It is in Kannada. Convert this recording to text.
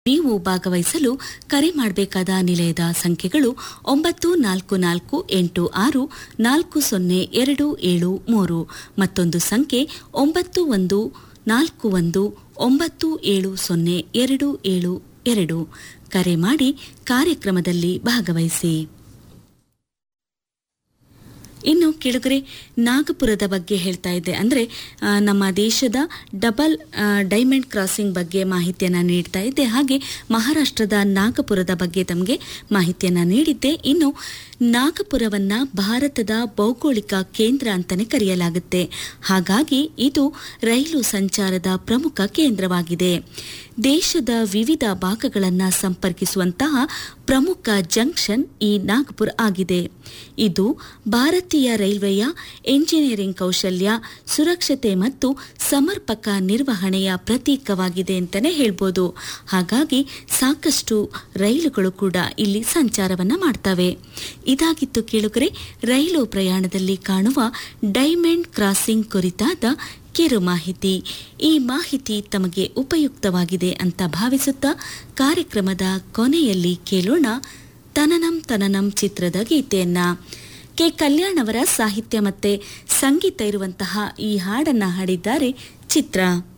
ನೀವು ಭಾಗವಹಿಸಲು ಕರೆ ಮಾಡಬೇಕಾದ ನಿಲಯದ ಸಂಖ್ಯೆಗಳು ಒಂಬತ್ತು ನಾಲ್ಕು ನಾಲ್ಕು ಎಂಟು ಆರು ನಾಲ್ಕು ಸೊನ್ನೆ ಎರಡು ಏಳು ಮೂರು ಮತ್ತೊಂದು ಸಂಖ್ಯೆ ಒಂಬತ್ತು ಒಂದು ನಾಲ್ಕು ಒಂದು ಒಂಬತ್ತು ಏಳು ಸೊನ್ನೆ ಎರಡು ಏಳು ಎರಡು ಕರೆ ಮಾಡಿ ಕಾರ್ಯಕ್ರಮದಲ್ಲಿ ಭಾಗವಹಿಸಿ ಇನ್ನು ಕೆಳಗರೆ ನಾಗಪುರದ ಬಗ್ಗೆ ಹೇಳ್ತಾ ಇದ್ದೆ ಅಂದರೆ ಆ, ನಮ್ಮ ದೇಶದ ಡಬಲ್ ಆ, ಡೈಮಂಡ್ ಕ್ರಾಸಿಂಗ್ ಬಗ್ಗೆ ಮಾಹಿತಿಯನ್ನು ನೀಡ್ತಾ ಇದ್ದೆ ಹಾಗೆ ಮಹಾರಾಷ್ಟ್ರದ ನಾಗಪುರದ ಬಗ್ಗೆ ತಮಗೆ ಮಾಹಿತಿಯನ್ನು ನೀಡಿದ್ದೆ ಇನ್ನು ನಾಗಪುರವನ್ನ ಭಾರತದ ಭೌಗೋಳಿಕ ಕೇಂದ್ರ ಅಂತಲೇ ಕರೆಯಲಾಗುತ್ತೆ ಹಾಗಾಗಿ ಇದು ರೈಲು ಸಂಚಾರದ ಪ್ರಮುಖ ಕೇಂದ್ರವಾಗಿದೆ ದೇಶದ ವಿವಿಧ ಭಾಗಗಳನ್ನು ಸಂಪರ್ಕಿಸುವಂತಹ ಪ್ರಮುಖ ಜಂಕ್ಷನ್ ಈ ನಾಗಪುರ ಆಗಿದೆ ಇದು ಭಾರತೀಯ ರೈಲ್ವೆಯ ಎಂಜಿನಿಯರಿಂಗ್ ಕೌಶಲ್ಯ ಸುರಕ್ಷತೆ ಮತ್ತು ಸಮರ್ಪಕ ನಿರ್ವಹಣೆಯ ಪ್ರತೀಕವಾಗಿದೆ ಅಂತಲೇ ಹೇಳ್ಬೋದು ಹಾಗಾಗಿ ಸಾಕಷ್ಟು ರೈಲುಗಳು ಕೂಡ ಇಲ್ಲಿ ಸಂಚಾರವನ್ನ ಮಾಡ್ತವೆ ಇದಾಗಿತ್ತು ಕೇಳುಗರೆ ರೈಲು ಪ್ರಯಾಣದಲ್ಲಿ ಕಾಣುವ ಡೈಮಂಡ್ ಕ್ರಾಸಿಂಗ್ ಕುರಿತಾದ ಕಿರು ಮಾಹಿತಿ ಈ ಮಾಹಿತಿ ತಮಗೆ ಉಪಯುಕ್ತವಾಗಿದೆ ಅಂತ ಭಾವಿಸುತ್ತಾ ಕಾರ್ಯಕ್ರಮದ ಕೊನೆಯಲ್ಲಿ ಕೇಳೋಣ ತನನಂ ತನನಂ ಚಿತ್ರದ ಗೀತೆಯನ್ನ ಕೆ ಕಲ್ಯಾಣ್ ಅವರ ಸಾಹಿತ್ಯ ಮತ್ತೆ ಸಂಗೀತ ಇರುವಂತಹ ಈ ಹಾಡನ್ನ ಹಾಡಿದ್ದಾರೆ ಚಿತ್ರ